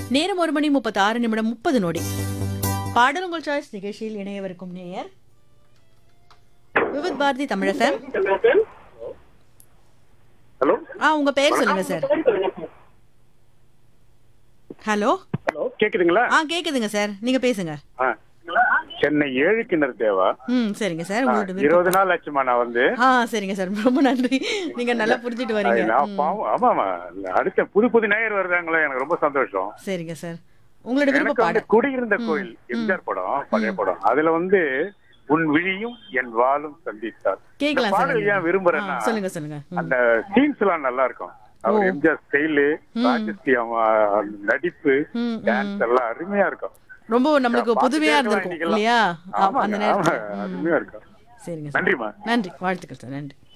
நேரம் ஒரு மணி முப்பத்தி ஆறு நிமிடம் முப்பது நொடி பாடல் உங்கள் சாய்ஸ் நிகழ்ச்சியில் இணையவிருக்கும் நேயர் விவித் பாரதி தமிழகம் ஹலோ ஆ உங்க பெயர் சொல்லுங்க சார் ஹலோ ஹலோ கேக்குதுங்களா ஆ கேக்குதுங்க சார் நீங்க பேசுங்க ஆ. சென்னை ஏழு கிணறு தேவா ம் சரிங்க சார் உங்களோட விருப்பம். இருபது நாள் ஆச்சுமா நான் வந்து ஆ சரிங்க சார் ரொம்ப நன்றி நீங்க நல்லா புரிஞ்சுட்டு வரீங்க நான் பாவம் ஆமாமா அடுத்த புது புது நேயர் வருதாங்களே எனக்கு ரொம்ப சந்தோஷம் சரிங்க சார் உங்களோட விருப்ப எனக்கு வந்து பாடல் குடியிருந்த கோயில் எம்ஜிஆர் படம் பழைய படம் அதுல வந்து உன் விழியும் என் வாளும் சந்தித்தார் இந்த கேக்கலாம் சார் பாடல் ஏன் விரும்புறேன்னா ஆ, சொல்லுங்க சொல்லுங்க ம். அந்த சீன்ஸ் எல்லாம் நல்லா இருக்கும் அவர் எம்ஜிஆர் ஸ்டைலு ராஜஸ்ரீ அவன் நடிப்பு ம், ம். டான்ஸ் எல்லாம் அருமையா இருக்கும் ரொம்ப நம்மளுக்கு பார்த்துட்டே புதுமையா இருக்கலாம் இருந்திருக்கும் இன்னைக்கெல்லாம். இல்லையா ஆ, ஆமாங்க, அந்த ஆமா, நேரத்துல ம். அருமையா இருக்கும் சரிங்க சார் நன்றிமா நன்றி வாழ்த்துக்கள் சார் நன்றி